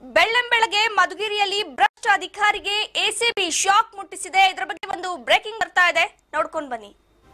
ಬೆಳ್ಳಂಬೆಳಗ್ಗೆ ಮಧುಗಿರಿಯಲ್ಲಿ ಭ್ರಷ್ಟ ಅಧಿಕಾರಿಗೆ ACB shock ಮುಟ್ಟಿಸಿದೆ ಇದರ ಬಗ್ಗೆ ಒಂದು ಬ್ರೇಕಿಂಗ್ ಬರ್ತಾ ಇದೆ ನೋಡ್ಕೊಂಡು ಬನ್ನಿ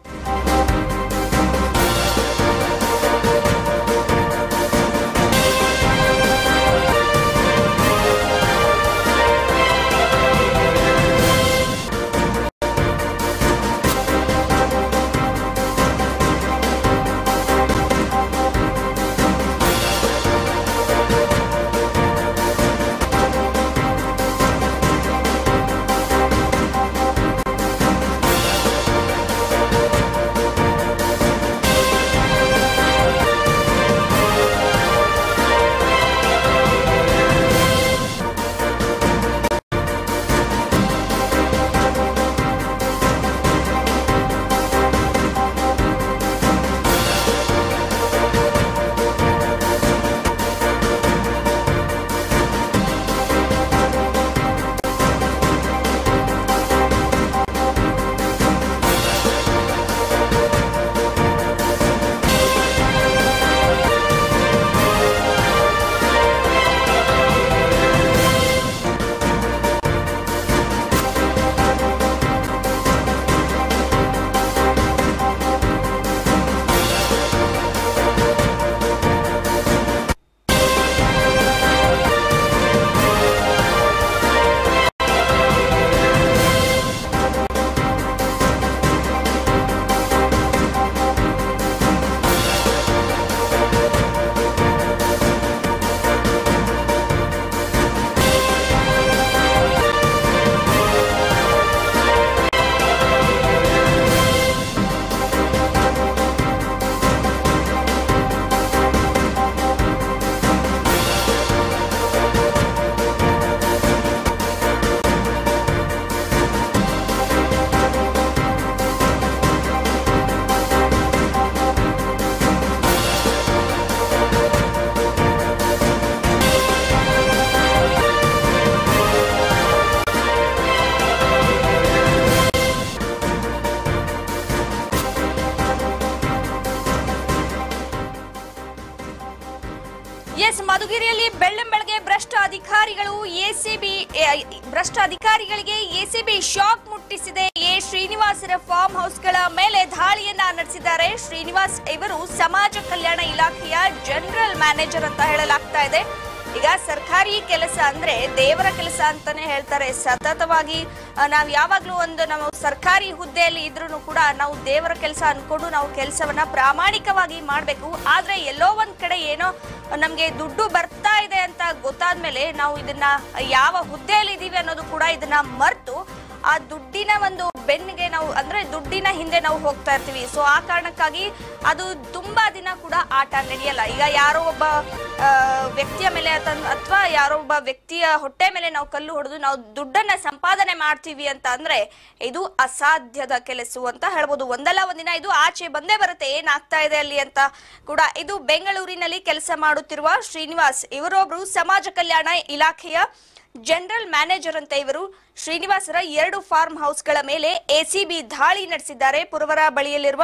ಎಸ್ ಮಧುಗಿರಿಯಲ್ಲಿ ಬೆಳ್ಳಂಬೆಳಗ್ಗೆ ಭ್ರಷ್ಟ ಅಧಿಕಾರಿಗಳು ಎಸಿಬಿ ಭ್ರಷ್ಟ ಅಧಿಕಾರಿಗಳಿಗೆ ಎಸಿಬಿ ಶಾಕ್ ಮುಟ್ಟಿಸಿದೆ ಎ ಶ್ರೀನಿವಾಸರ ಫಾರ್ಮ್ ಹೌಸ್ಗಳ ಮೇಲೆ ದಾಳಿಯನ್ನ ನಡೆಸಿದ್ದಾರೆ ಶ್ರೀನಿವಾಸ್ ಇವರು ಸಮಾಜ ಕಲ್ಯಾಣ ಇಲಾಖೆಯ ಜನರಲ್ ಮ್ಯಾನೇಜರ್ ಅಂತ ಹೇಳಲಾಗ್ತಾ ಇದೆ ಈಗ ಸರ್ಕಾರಿ ಕೆಲಸ ಅಂದ್ರೆ ದೇವರ ಕೆಲಸ ಅಂತಾನೆ ಹೇಳ್ತಾರೆ ಸತತವಾಗಿ ಆ, ನಾವ್ ಯಾವಾಗ್ಲೂ ಒಂದು ನಾವು ಸರ್ಕಾರಿ ಹುದ್ದೆಯಲ್ಲಿ ಇದ್ರೂ ಕೂಡ ನಾವು ದೇವರ ಕೆಲಸ ಅನ್ಕೊಂಡು ನಾವು ಕೆಲಸವನ್ನ ಪ್ರಾಮಾಣಿಕವಾಗಿ ಮಾಡ್ಬೇಕು ಆದ್ರೆ ಎಲ್ಲೋ ಒಂದ್ ಕಡೆ ಏನೋ ನಮ್ಗೆ ದುಡ್ಡು ಬರ್ತಾ ಇದೆ ಅಂತ ಗೊತ್ತಾದ್ಮೇಲೆ ನಾವು ಇದನ್ನ ಯಾವ ಹುದ್ದೆಯಲ್ಲಿ ಇದೀವಿ ಅನ್ನೋದು ಕೂಡ ಇದನ್ನ ಮರ್ತು ಆ ದುಡ್ಡಿನ ಒಂದು ಬೆನ್ನಿಗೆ ನಾವು ಅಂದ್ರೆ ದುಡ್ಡಿನ ಹಿಂದೆ ನಾವು ಹೋಗ್ತಾ ಇರ್ತೀವಿ ಸೊ ಆ ಕಾರಣಕ್ಕಾಗಿ ಅದು ತುಂಬಾ ದಿನ ಕೂಡ ಆಟ ನಡೆಯಲ್ಲ ಈಗ ಯಾರೋ ಒಬ್ಬ ಆ, ವ್ಯಕ್ತಿಯ ಮೇಲೆ ಅಥವಾ ಯಾರೋ ಒಬ್ಬ ವ್ಯಕ್ತಿಯ ಹೊಟ್ಟೆ ಮೇಲೆ ನಾವು ಕಲ್ಲು ಹೊಡೆದು ನಾವು ದುಡ್ಡನ್ನ ಸಂಪಾದನೆ ಮಾಡ್ತೀವಿ ಅಂತ ಅಂದ್ರೆ ಇದು ಅಸಾಧ್ಯದ ಕೆಲಸ ಅಂತ ಹೇಳ್ಬೋದು ಒಂದಲ್ಲ ಒಂದಿನ ಇದು ಆಚೆ ಬಂದೇ ಬರುತ್ತೆ ಏನಾಗ್ತಾ ಇದೆ ಅಲ್ಲಿ ಅಂತ ಕೂಡ ಇದು ಬೆಂಗಳೂರಿನಲ್ಲಿ ಕೆಲಸ ಮಾಡುತ್ತಿರುವ ಶ್ರೀನಿವಾಸ್ ಇವರೊಬ್ರು ಸಮಾಜ ಕಲ್ಯಾಣ ಇಲಾಖೆಯ ಜನರಲ್ ಮ್ಯಾನೇಜರ್ ಅಂತ ಇವರು ಶ್ರೀನಿವಾಸರ ಎರಡು ಫಾರ್ಮ್ ಹೌಸ್ಗಳ ಮೇಲೆ ಎಸಿಬಿ ದಾಳಿ ನಡೆಸಿದ್ದಾರೆ ಪುರವರ ಬಳಿಯಲ್ಲಿರುವ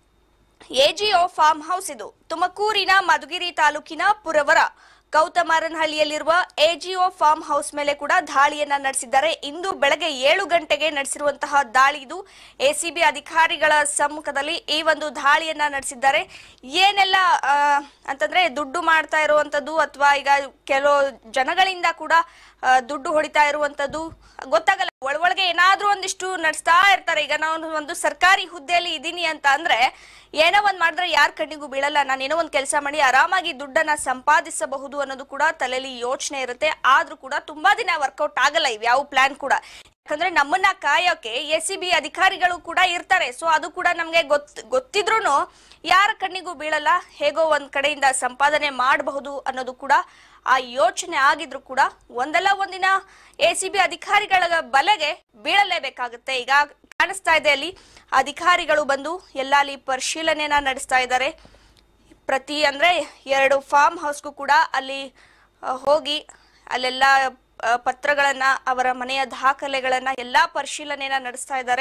ಎಜಿಒ ಫಾರ್ಮ್ ಹೌಸ್ ಇದು ತುಮಕೂರಿನ ಮಧುಗಿರಿ ತಾಲೂಕಿನ ಪುರವರ ಕೌತಮಾರನಹಳ್ಳಿಯಲ್ಲಿರುವ ಎಜಿಒ ಫಾರ್ಮ್ ಹೌಸ್ ಮೇಲೆ ಕೂಡ ದಾಳಿಯನ್ನ ನಡೆಸಿದ್ದಾರೆ ಇಂದು ಬೆಳಗ್ಗೆ ಏಳು ಗಂಟೆಗೆ ನಡೆಸಿರುವಂತಹ ದಾಳಿ ಇದು ಎಸಿಬಿ ಅಧಿಕಾರಿಗಳ ಸಮ್ಮುಖದಲ್ಲಿ ಈ ಒಂದು ದಾಳಿಯನ್ನ ನಡೆಸಿದ್ದಾರೆ ಏನೆಲ್ಲ ಆ, ಅಂತಂದ್ರೆ ದುಡ್ಡು ಮಾಡ್ತಾ ಇರುವಂತದ್ದು ಅಥವಾ ಈಗ ಕೆಲವು ಜನಗಳಿಂದ ಕೂಡ ಆ, ದುಡ್ಡು ಹೊಡಿತಾ ಇರುವಂತದ್ದು ಗೊತ್ತಾಗಲ್ಲ ಒಳೊಳಗೆ ಏನಾದ್ರೂ ಒಂದಿಷ್ಟು ನಡೆಸ್ತಾ ಇರ್ತಾರೆ ಈಗ ನಾನು ಒಂದು ಸರ್ಕಾರಿ ಹುದ್ದೆಯಲ್ಲಿ ಇದ್ದೀನಿ ಅಂತ ಅಂದ್ರೆ ಏನೋ ಒಂದ್ ಮಾಡಿದ್ರೆ ಯಾರ ಕಣ್ಣಿಗೂ ಬೀಳಲ್ಲ ನಾನು ಏನೋ ಒಂದ್ ಕೆಲಸ ಮಾಡಿ ಆರಾಮಾಗಿ ದುಡ್ಡನ್ನ ಸಂಪಾದಿಸಬಹುದು ಅನ್ನೋದು ಕೂಡ ತಲೆಯಲ್ಲಿ ಯೋಚನೆ ಇರುತ್ತೆ ಆದ್ರೂ ಕೂಡ ತುಂಬಾ ದಿನ ವರ್ಕೌಟ್ ಆಗಲ್ಲ ಇವ್ ಯಾವ ಪ್ಲಾನ್ ಕೂಡ ಯಾಕಂದ್ರೆ ನಮ್ಮನ್ನ ಕಾಯೋಕೆ ಎಸ್ ಸಿ ಬಿ ಅಧಿಕಾರಿಗಳು ಕೂಡ ಇರ್ತಾರೆ ಸೊ ಅದು ಕೂಡ ನಮ್ಗೆ ಗೊತ್ ಗೊತ್ತಿದ್ರೂನು ಯಾರ ಕಣ್ಣಿಗೂ ಬೀಳಲ್ಲ ಹೇಗೋ ಒಂದ್ ಕಡೆಯಿಂದ ಸಂಪಾದನೆ ಮಾಡಬಹುದು ಅನ್ನೋದು ಕೂಡ ಆ ಯೋಚನೆ ಆಗಿದ್ರು ಕೂಡ ಒಂದಲ್ಲ ಒಂದಿನ ಎ ಸಿ ಬಿ ಅಧಿಕಾರಿಗಳ ಬಲೆಗೆ ಬೀಳಲೇಬೇಕಾಗುತ್ತೆ ಈಗ ಕಾಣಿಸ್ತಾ ಇದೆ ಅಲ್ಲಿ ಅಧಿಕಾರಿಗಳು ಬಂದು ಎಲ್ಲ ಅಲ್ಲಿ ಪರಿಶೀಲನೆಯನ್ನ ನಡೆಸ್ತಾ ಇದ್ದಾರೆ ಪ್ರತಿ ಅಂದ್ರೆ ಎರಡು ಫಾರ್ಮ್ ಹೌಸ್ಗೂ ಕೂಡ ಅಲ್ಲಿ ಆ, ಹೋಗಿ ಅಲ್ಲೆಲ್ಲ ಆ, ಪತ್ರಗಳನ್ನ ಅವರ ಮನೆಯ ದಾಖಲೆಗಳನ್ನ ಎಲ್ಲಾ ಪರಿಶೀಲನೆಯನ್ನ ನಡೆಸ್ತಾ ಇದ್ದಾರೆ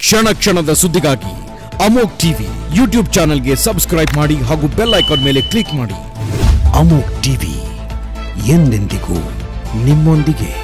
ಕ್ಷಣ ಕ್ಷಣದ ಸುದ್ದಿಗಾಗಿ ಅಮೋಕ್ ಟಿವಿ ಯೂಟ್ಯೂಬ್ ಚಾನೆಲ್ಗೆ ಸಬ್ಸ್ಕ್ರೈಬ್ ಮಾಡಿ ಹಾಗೂ ಬೆಲ್ ಐಕಾನ್ ಮೇಲೆ ಕ್ಲಿಕ್ ಮಾಡಿ ಅಮೋಕ್ ಟಿವಿ ಎಂದೆಂದಿಗೂ ನಿಮ್ಮೊಂದಿಗೆ